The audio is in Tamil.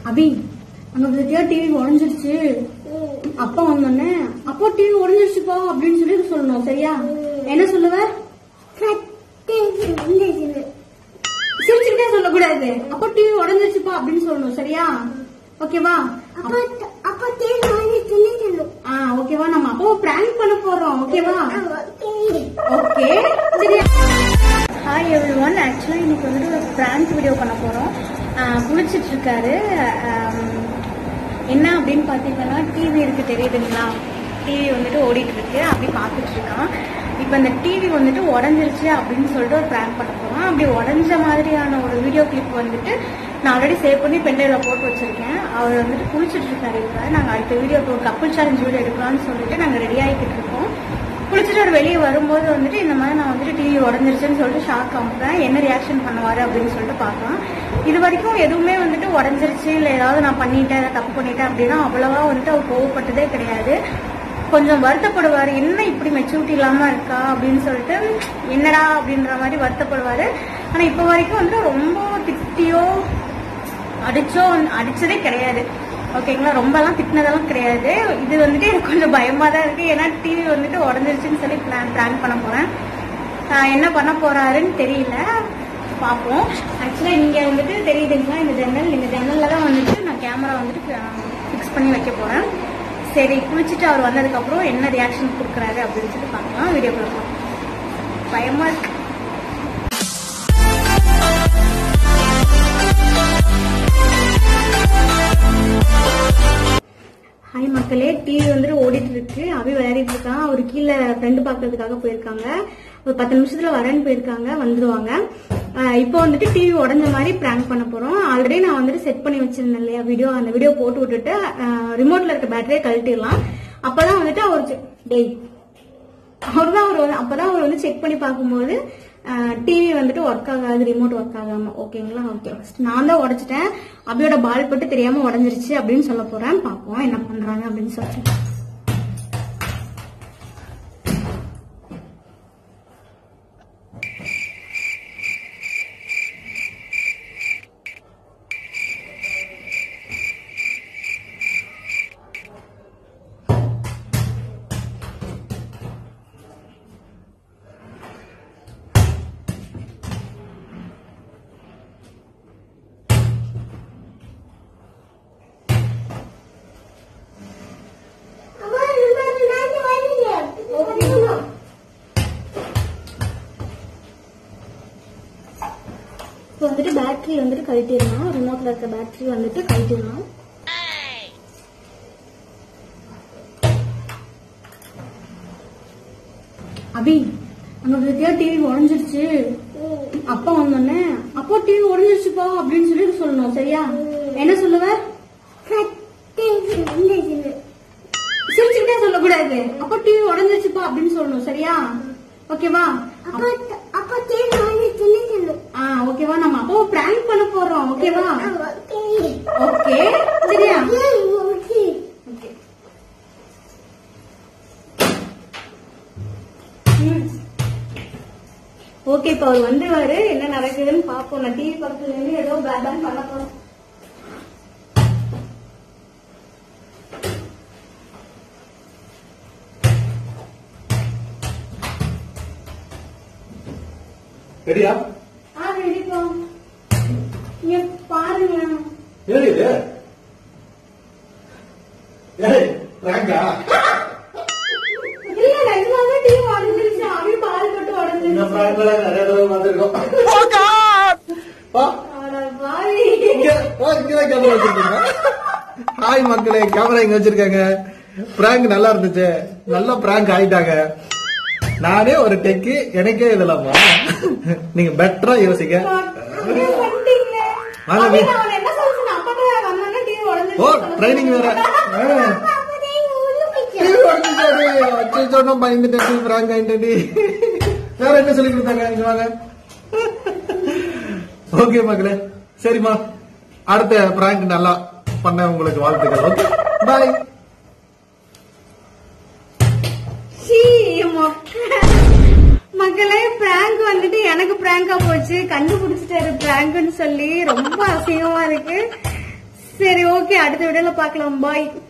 அபி அங்க பத்தியா டிவி உடஞ்சிருச்சு அப்பா வந்தோடனே அப்போ டிவி உடஞ்சிருச்சுப்பா அப்படின்னு சொல்லி சொல்லணும் சரியா என்ன சொல்லுவ சிரிச்சுக்கிட்டே சொல்லக்கூடாது அப்போ டிவி உடஞ்சிருச்சுப்பா அப்படின்னு சொல்லணும் சரியா ஓகேவா ஆ ஓகேவா நம்ம அப்போ பிராங்க் பண்ண போறோம் ஓகேவா ஓகே சரி ஹாய் எவ்ரி ஒன் ஆக்சுவலாக இன்னைக்கு வந்துட்டு ஒரு பிராங்க் வீடியோ பண்ண போகிறோம் குளிச்சிட்டு இருக்காரு ஆம், என்ன அப்படின்னு பார்த்தீங்கன்னா டிவி இருக்கு தெரியுதுங்களா டிவி வந்துட்டு ஓடிட்டு இருக்கு அப்படி பார்த்துட்டு இருக்கான் இப்போ இந்த டிவி வந்துட்டு உடஞ்சிருச்சு அப்படின்னு சொல்லிட்டு ஒரு பிராங்க் பண்ண போகிறோம் அப்படி உடஞ்ச மாதிரியான ஒரு வீடியோ கிளிப் வந்துட்டு நான் ஆல்ரெடி சேவ் பண்ணி பென்ட்ரைவ்ல போட்டு வச்சிருக்கேன் அவர் வந்துட்டு குளிச்சிட்டு இருக்காரு இப்போ நாங்கள் அடுத்த வீடியோ ஒரு கப்புள் சேலஞ்ச் வீடியோ எடுக்கலாம்னு சொல்லிட்டு நாங்கள் ரெடி ஆகிக்கிட்டு இருக்கோம் குளிச்சுட்டு அவர் வெளியே வரும்போது வந்துட்டு இந்த மாதிரி நான் வந்துட்டு டிவி உடஞ்சிருச்சுன்னு சொல்லிட்டு ஷாக் ஆகுறேன் என்ன ரியாக்ஷன் பண்ணுவாரு அப்படின்னு சொல்லிட்டு பார்க்கலாம் இது வரைக்கும் எதுவுமே வந்துட்டு உடஞ்சிருச்சு இல்லை ஏதாவது நான் பண்ணிட்டேன் ஏதாவது தப்பு பண்ணிட்டேன் அப்படின்னா அவ்வளவா வந்துட்டு அவர் கோவப்பட்டதே கிடையாது கொஞ்சம் வருத்தப்படுவார் என்ன இப்படி மெச்சூரிட்டி இல்லாம இருக்கா அப்படின்னு சொல்லிட்டு என்னடா அப்படின்ற மாதிரி வருத்தப்படுவாரு ஆனா இப்போ வரைக்கும் வந்துட்டு ரொம்ப திட்டியோ அடிச்சோ அடிச்சதே கிடையாது ஓகேங்களா ரொம்பலாம் திட்டினதெல்லாம் கிடையாது இது வந்துட்டு எனக்கு கொஞ்சம் பயமா தான் இருக்கு ஏன்னா டிவி வந்துட்டு உடஞ்சிருச்சுன்னு சொல்லி பிளான் பிளான் பண்ண போறேன் ஆஹ் என்ன பண்ண போறாருன்னு தெரியல பார்ப்போம் ஆக்சுவலா இங்க வந்துட்டு தெரியுதுங்களா இந்த ஜன்னல் இந்த ஜன்னல்ல தான் வந்துட்டு நான் கேமரா வந்துட்டு ஃபிக்ஸ் பண்ணி வைக்க போறேன் சரி குளிச்சுட்டு அவர் வந்ததுக்கு அப்புறம் என்ன ரியாக்ஷன் கொடுக்குறாரு அப்படின்னு சொல்லி பார்க்கலாம் வீடியோ பார்க்கலாம் பயமா இருக்கு ஹாய் மக்களே டிவி வந்துட்டு ஓடிட்டு இருக்கு அபி விளையாடிட்டு இருக்கான் அவர் கீழே ஃப்ரெண்டு பார்க்கறதுக்காக போயிருக்காங்க ஒரு பத்து நிமிஷத்துல வரேன்னு போயிருக்காங்க வந்துருவாங்க ஆஹ் இப்போ வந்துட்டு டிவி உடஞ்ச மாதிரி பிராங்க் பண்ண போறோம் ஆல்ரெடி நான் வந்துட்டு செட் பண்ணி வச்சிருந்தேன் இல்லையா வீடியோ அந்த வீடியோ போட்டு விட்டுட்டு ரிமோட்ல இருக்க பேட்டரியை கழட்டிடலாம் அப்பதான் வந்துட்டு அவர் செ- டேய் அவர் தான் அவர் வந்து அப்பதான் அவர் வந்து செக் பண்ணி பார்க்கும்போது டிவி வந்துட்டு ஒர்க் ஆகாது ரிமோட் ஒர்க் ஆகாம ஓகேங்களா ஓகே ஃபர்ஸ்ட் நான் தான் உடைச்சிட்டேன் அபியோட பால் பட்டு தெரியாம உடஞ்சிருச்சு அப்படின்னு சொல்ல போறேன் பார்ப்போம் என்ன பண்றாங்க அப்படின்னு சொல்லிட்டு இப்போ வந்துட்டு பேட்டரி வந்துட்டு கழட்டிடலாம் ரிமோட்ல இருக்க பேட்டரி வந்துட்டு கழட்டிடலாம் அபி அங்க பத்தியா டிவி உடஞ்சிருச்சு அப்பா வந்தோடனே அப்போ டிவி உடஞ்சிருச்சுப்பா அப்படின்னு சொல்லி சொல்லணும் சரியா என்ன சொல்லுவ சிரிச்சுக்கிட்டே சொல்லக்கூடாது அப்போ டிவி உடஞ்சிருச்சுப்பா அப்படின்னு சொல்லணும் சரியா ஓகேவா ஆ ஓகேவா நம்ம அப்போ பிராங்க் பண்ண போறோம் ஓகேவா ஓகே சரியா ஓகே ஓகே இப்ப அவர் வந்துருவாரு என்ன நடக்குதுன்னு பாப்போம் நான் டிவி பக்கத்துல இருந்து ஏதோ பேட் பண்ண போறோம் ரெடியா ஆ ரெடிப்பா இங்க பாருங்க ஏடி இது ஏய் பிராங்கா இல்ல நிஜமாவே டிவி உடஞ்சிருச்சு அப்படியே பால் போட்டு இந்த உடஞ்சிருச்சு பிராங்க்ல நிறைய தடவை வந்திருக்கோம் வா, அட பாவி இங்க வா, இங்கதான் கேமரா வச்சிருக்கீங்க ஹாய் மக்களே கேமரா இங்க வச்சிருக்காங்க பிராங்க் நல்லா இருந்துச்சு நல்லா பிராங்க் ஆயிட்டாங்க நானே ஒரு டெக்கு எனக்கே இதெல்லாமா நீங்க பெட்டரா யோசிக்க அப்படியே பண்ணிட்டீங்க. வாங்க, அப்படியே வீ- நான் அவனை என்ன சொல்றேன்? அப்பதான் வந்தோன்னே டிவி உடஞ்சிருச்சு ஓ சொன்னேன். ட்ரைனிங் வேற டிவி உடைஞ்சிச்சாடி. அச்சச்சோ, நான் பயந்துட்டேன் பிராங்க் ஆயிட்டேன்டி வேற என்ன சொல்லி கொடுத்தாங்க இங்க வாங்க ஓகே மக்களே சரிம்மா அடுத்த பிராங்க் நல்லா பண்ண உங்களுக்கு வாழ்த்துக்கள் ஓகே பாய் சீ, மொக்க. மக்களே பிராங்க் வந்துட்டு எனக்கு பிராங்கா போச்சு கண்டுபிடிச்சிட்டாரு பிராங்க்னு சொல்லி ரொம்ப அசிங்கமா இருக்கு சரி ஓகே அடுத்த வீடியோல பார்க்கலாம் பாய்